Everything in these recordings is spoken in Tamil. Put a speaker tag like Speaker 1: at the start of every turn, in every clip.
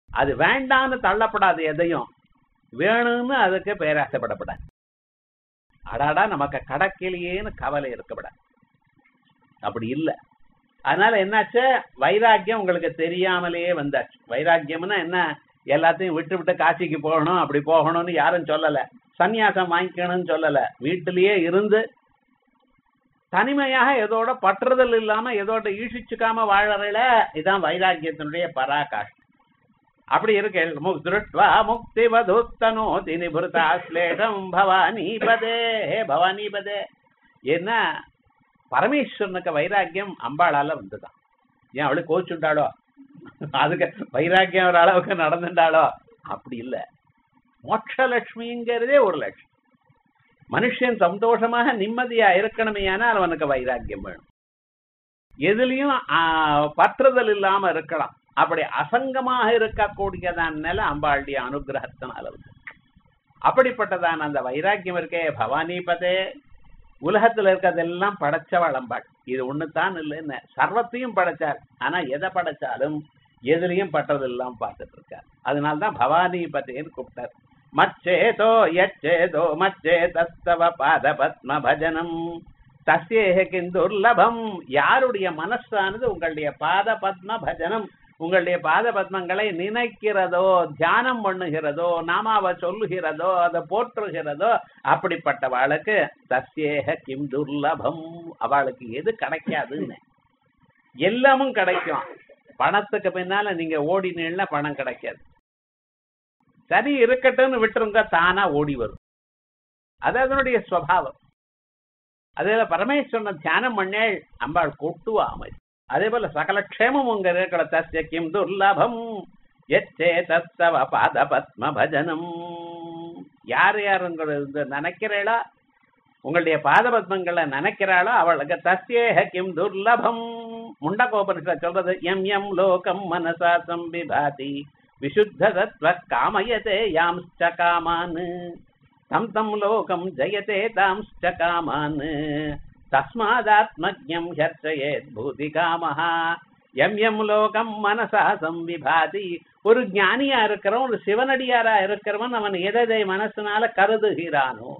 Speaker 1: அது வேண்டான்னு தள்ளப்படாது எதையும் வேணும்னு அதுக்கு பேராசைப்படப்படாது அடாடா நமக்கு கடக்கிலேயேன்னு கவலை இருக்கப்படாது அப்படி இல்லை அதனால என்னாச்சு வைராக்கியம் உங்களுக்கு தெரியாமலேயே வந்தாச்சு வைராக்கியம்னா என்ன எல்லாத்தையும் விட்டு விட்டு காட்சிக்கு போகணும் அப்படி போகணும்னு யாரும் சொல்லல சந்நியாசம் வாங்கிக்கணும்னு சொல்லல வீட்டிலேயே இருந்து தனிமையாக எதோட பற்றுதல் இல்லாம எதோட ஈஷிச்சுக்காம வாழறல இதான் வைராக்கியத்தினுடைய பராகாஷ் அப்படி இருக்கு முக் திருஷ்டுவா முக்தி வதுத்தனோதி நிபுருதா ஸ்லேஷம் பவானி பதே ஹே பவானி பதே என்ன பரமேஸ்வரனுக்கு வைராக்கியம் அம்பாளால வந்துதான் ஏன் அவளுக்கு கோச்சுண்டாளோ அதுக்கு வைராக்கியம் ஒரு அளவுக்கு நடந்துட்டாளோ அப்படி இல்லை மோட்சலட்சுமிங்கிறதே ஒரு லட்சுமி மனுஷன் சந்தோஷமாக நிம்மதியா இருக்கணுமே ஆனால் அவனுக்கு வைராக்கியம் வேணும் எதுலயும் ஆஹ், பற்றுதல் இல்லாம இருக்கலாம் அப்படி அசங்கமாக இருக்கக்கூடியதான் நிலை அம்பாளுடைய அனுகிரகத்தினால வந்து அப்படிப்பட்டதான் அந்த வைராக்கியம் இருக்கே பவானிபதே உலகத்துல இருக்கிறதெல்லாம் படைச்சவள் அம்பாள் இது ஒண்ணுதான் இல்லைன்னு சர்வத்தையும் படைச்சார் ஆனா எதை படைச்சாலும் எதுலயும் பட்டதெல்லாம் பார்த்துட்டு இருக்கார் அதனால்தான் பவானி பதேன்னு கூப்பிட்டார் மச்சேதோ யச்சேதோ மச்சேதஸ்தவ பாத பத்ம பஜனம் தஸ்யேக கிந்துர்லபம் யாருடைய மனசானது உங்களுடைய பாத பத்ம பஜனம் உங்களுடைய பாத பத்மங்களை நினைக்கிறதோ தியானம் பண்ணுகிறதோ நாமாவை சொல்லுகிறதோ அதை போற்றுகிறதோ அப்படிப்பட்டவாளுக்கு தஸ்யேக கிம் துர்லபம் அவளுக்கு எது கிடைக்காதுன்னு எல்லாமும் கிடைக்கும் பணத்துக்கு பின்னால நீங்க ஓடினீங்கன்னா பணம் கிடைக்காது சரி இருக்கட்டும்னு விட்டுருங்க தானா ஓடி வரும் அது அதனுடைய ஸ்வபாவம் அதே போல பரமேஸ்வரனை தியானம் பண்ணேள் அம்பாள் கொட்டுவா அமை அதே போல சகல க்ஷேமம் உங்க இருக்கிற தஸ்ய கிம் துர்லபம் எச்சே தஸ்தவ பாத பத்ம பஜனம் யார் யாருங்கிறது நினைக்கிறீளா உங்களுடைய பாத பத்மங்களை நினைக்கிறாளோ அவளுக்கு தஸ்யேக கிம் துர்லபம் முண்டகோபனிஷத் சொல்றது எம் எம் லோகம் மனசா சம்பிபாதி விசுத்த தத்வ காமயதே யாம்ச்ச காமான் தம் தம் லோகம் ஜயதே தாம்ச்ச காமான் தஸ்மாதாத்மஜம் ஹர்ச்சயேத் பூதி காமஹா எம் எம் லோகம் மனசா சம்பிபாதி ஒரு ஞானியா இருக்கிறவன் ஒரு சிவனடியாரா இருக்கிறவன் அவன் எதை மனசுனால கருதுகிறானோ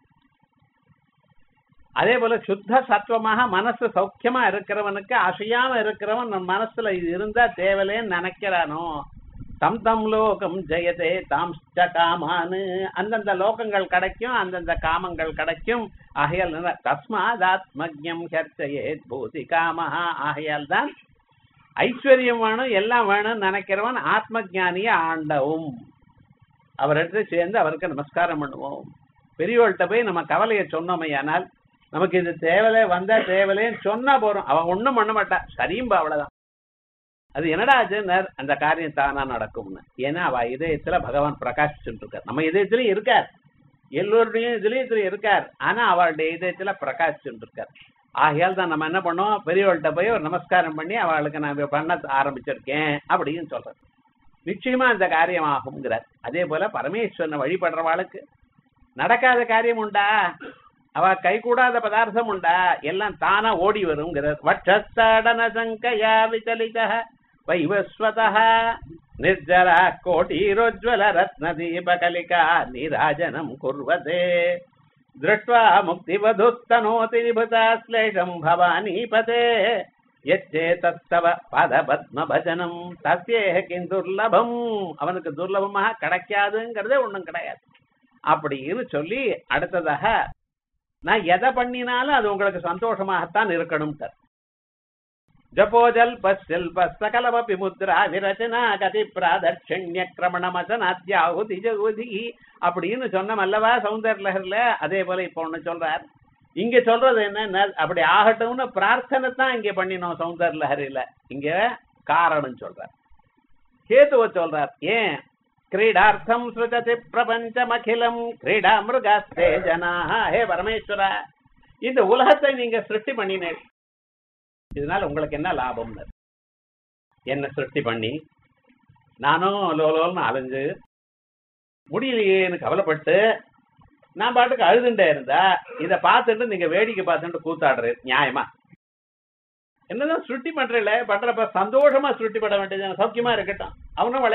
Speaker 1: அதே போல சுத்த சத்துவமாக மனசு சௌக்கியமா இருக்கிறவனுக்கு அசையாம இருக்கிறவன் நம்ம மனசுல இது இருந்தா தேவலேன்னு நினைக்கிறானோ தம் தம் லோகம் ஜெயதே தாம்ஸ்ட காமானு அந்தந்த லோகங்கள் கிடைக்கும் அந்தந்த காமங்கள் கிடைக்கும் ஆகையால் என்ன? தஸ்மாதாத்மஜம் ஹர்ச்சயே பூதி காமஹா ஆகையால் தான் ஐஸ்வர்யம் வேணும் எல்லாம் வேணும்னு நினைக்கிறவன் ஆத்ம ஞானிய ஆண்டவும் அவரிடத்துல சேர்ந்து அவருக்கு நமஸ்காரம் பண்ணுவோம் பெரியவள்கிட்ட போய் நம்ம கவலையை சொன்னோமையானால் நமக்கு இது தேவலே வந்தா தேவலேன்னு சொன்னா போறோம் அவன் ஒண்ணும் பண்ண மாட்டா சரியும்பா அவ்வளவுதான் அது என்னடா ஆச்சுன்னார் அந்த காரியம் தானா நடக்கும்னு ஏன்னா அவ இதயத்துல பகவான் பிரகாசிச்சுட்டு இருக்கார் நம்ம இதயத்திலயும் இருக்கார் எல்லோருடைய இதயத்திலயும் இருக்கார் ஆனா அவளுடைய இதயத்துல பிரகாசிச்சுட்டு இருக்கார் ஆகையால் தான் நம்ம என்ன பண்ணோம் பெரியவள்கிட்ட போய் ஒரு நமஸ்காரம் பண்ணி அவளுக்கு நான் இப்ப பண்ண ஆரம்பிச்சிருக்கேன் அப்படின்னு சொல்றேன் நிச்சயமா அந்த காரியம் ஆகுங்கிறார் அதே போல பரமேஸ்வரனை வழிபடுறவாளுக்கு நடக்காத காரியம் உண்டா அவ கை கூடாத பதார்த்தம் உண்டா எல்லாம் தானா ஓடி வருங்கிறார் வட்சஸ்தடன சங்கயா விசலித வைவஸ்வத நிர்ஜரா கோட்டீரோஜ்வல ரத்ன தீபகலிகா நீராஜனம் குர்வதே दृष्ट्वा मुक्तिवधुस्तनोति निभृता श्लेषम् भवानीपते यच्चेतत्तव பதபத்மபஜனம் தஸ்யேக கிம் துர்லபம் அவனுக்கு துர்லபமாக கிடைக்காதுங்கிறதே ஒண்ணும் கிடையாது அப்படின்னு சொல்லி அடுத்ததாக நான் எதை பண்ணினாலும் அது உங்களுக்கு சந்தோஷமாகத்தான் இருக்கணும் ஜபோஜல்ப சில்ப சகலமபி முத்ரா விரச்சனா கதி பிராதட்சண்ய கிரமணமசனாத்யாகுதி ஜகுதி அப்படின்னு சொன்னோம் அல்லவா சௌந்தர் லஹர்ல அதே போல இப்ப ஒண்ணு சொல்றார் இங்க சொல்றது என்ன அப்படி ஆகட்டும்னு பிரார்த்தனை தான் இங்க பண்ணினோம் சௌந்தர் லஹரில இங்க காரணம் சொல்றார் கேதுவ சொல்றார் ஏன் கிரீடார்த்தம் சுருகதி பிரபஞ்சமகிலம் கிரீடா மிருகாஸ்தே ஜனாக ஹே பரமேஸ்வரா இந்த உலகத்தை நீங்க சிருஷ்டி பண்ணினேன் இதனால உங்களுக்கு என்ன லாபம்னு என்ன சிருஷ்டி பண்ணி நானும் லோலோல்னு அலைஞ்சு முடியலையேன்னு கவலைப்பட்டு நான் பாட்டுக்கு அழுதுண்டே இருந்தா இதை பார்த்துட்டு நீங்க வேடிக்கை பார்த்துட்டு கூத்தாடுறது நியாயமா என்னதான் சுருட்டி பண்றல பண்றப்ப சந்தோஷமா சுருட்டி பட வேண்டியது சௌக்கியமா இருக்கட்டும் அவனும்